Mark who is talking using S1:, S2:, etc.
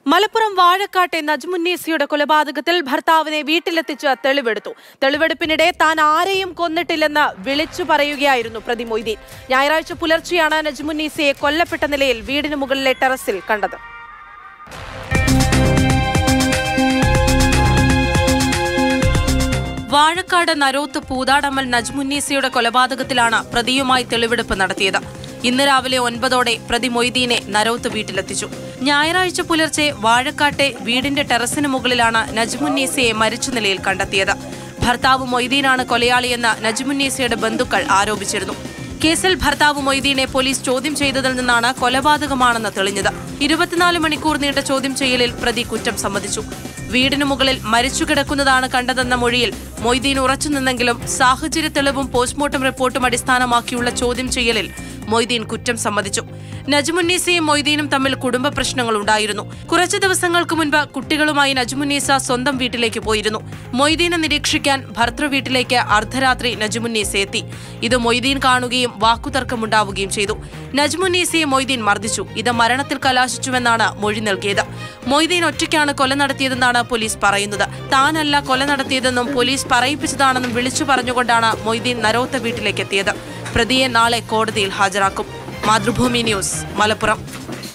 S1: മലപ്പുറം വാഴക്കാട്ടെ നജ്മുന്നീസിയുടെ കൊലപാതകത്തിൽ ഭർത്താവിനെ വീട്ടിലെത്തിച്ച് തെളിവെടുത്തു തെളിവെടുപ്പിനിടെ താൻ ആരെയും കൊന്നിട്ടില്ലെന്ന് വിളിച്ചു പറയുകയായിരുന്നു പ്രതി മൊയ്തീൻ ഞായറാഴ്ച പുലർച്ചെയാണ് നജ്മുന്നീസിയെ കൊല്ലപ്പെട്ട നിലയിൽ വീടിന് മുകളിലെ ടെറസിൽ കണ്ടത് വാഴക്കാട് നരോത്ത് പൂതാടമ്മൽ നജ്മുന്നീസയുടെ കൊലപാതകത്തിലാണ് പ്രതിയുമായി തെളിവെടുപ്പ് നടത്തിയത് ഇന്ന് രാവിലെ ഒൻപതോടെ പ്രതി മൊയ്തീനെ നരോത്ത് വീട്ടിലെത്തിച്ചു ഞായറാഴ്ച പുലർച്ചെ വാഴക്കാട്ടെ വീടിന്റെ ടെറസിന് മുകളിലാണ് നജ്മുന്നീസയെ മരിച്ച നിലയിൽ കണ്ടെത്തിയത് ഭർത്താവ് മൊയ്തീനാണ് കൊലയാളിയെന്ന് നജ്മുന്നീസയുടെ ബന്ധുക്കൾ ആരോപിച്ചിരുന്നു കേസിൽ ഭർത്താവ് മൊയ്തീനെ പോലീസ് ചോദ്യം ചെയ്തതിൽ നിന്നാണ് കൊലപാതകമാണെന്ന് തെളിഞ്ഞത് ഇരുപത്തിനാല് മണിക്കൂർ നീണ്ട ചോദ്യം ചെയ്യലിൽ പ്രതി കുറ്റം സമ്മതിച്ചു വീടിനു മുകളിൽ മരിച്ചു കിടക്കുന്നതാണ് കണ്ടതെന്ന മൊഴിയിൽ മൊയ്തീൻ ഉറച്ചുനിന്നെങ്കിലും സാഹചര്യ തെളിവും പോസ്റ്റ്മോർട്ടം റിപ്പോർട്ടും അടിസ്ഥാനമാക്കിയുള്ള ചോദ്യം ചെയ്യലിൽ മൊയ്തീൻ കുറ്റം സമ്മതിച്ചു നജ്മുന്നീസയും മൊയ്തീനും തമ്മിൽ കുടുംബ പ്രശ്നങ്ങൾ ഉണ്ടായിരുന്നു കുറച്ചു ദിവസങ്ങൾക്ക് മുൻപ് കുട്ടികളുമായി നജ്മുന്നീസ സ്വന്തം വീട്ടിലേക്ക് പോയിരുന്നു മൊയ്തീനെ നിരീക്ഷിക്കാൻ ഭർത്തൃ വീട്ടിലേക്ക് അർദ്ധരാത്രി നജ്മുന്നീസ എത്തി ഇത് മൊയ്തീൻ കാണുകയും വാക്കുതർക്കമുണ്ടാവുകയും ചെയ്തു നജ്മുന്നീസയെ മൊയ്തീൻ മർദ്ദിച്ചു ഇത് മരണത്തിൽ കലാശിച്ചുവെന്നാണ് മൊഴി നൽകിയത് മൊയ്തീൻ ഒറ്റയ്ക്കാണ് കൊല നടത്തിയതെന്നാണ് പോലീസ് പറയുന്നത് താനല്ല കൊല നടത്തിയതെന്നും പോലീസ് പറയിപ്പിച്ചതാണെന്നും വിളിച്ചു പറഞ്ഞുകൊണ്ടാണ് മൊയ്തീൻ നരോത്ത വീട്ടിലേക്ക് എത്തിയത് പ്രതിയെ നാളെ കോടതിയിൽ ഹാജരാക്കും മാതൃഭൂമി ന്യൂസ് മലപ്പുറം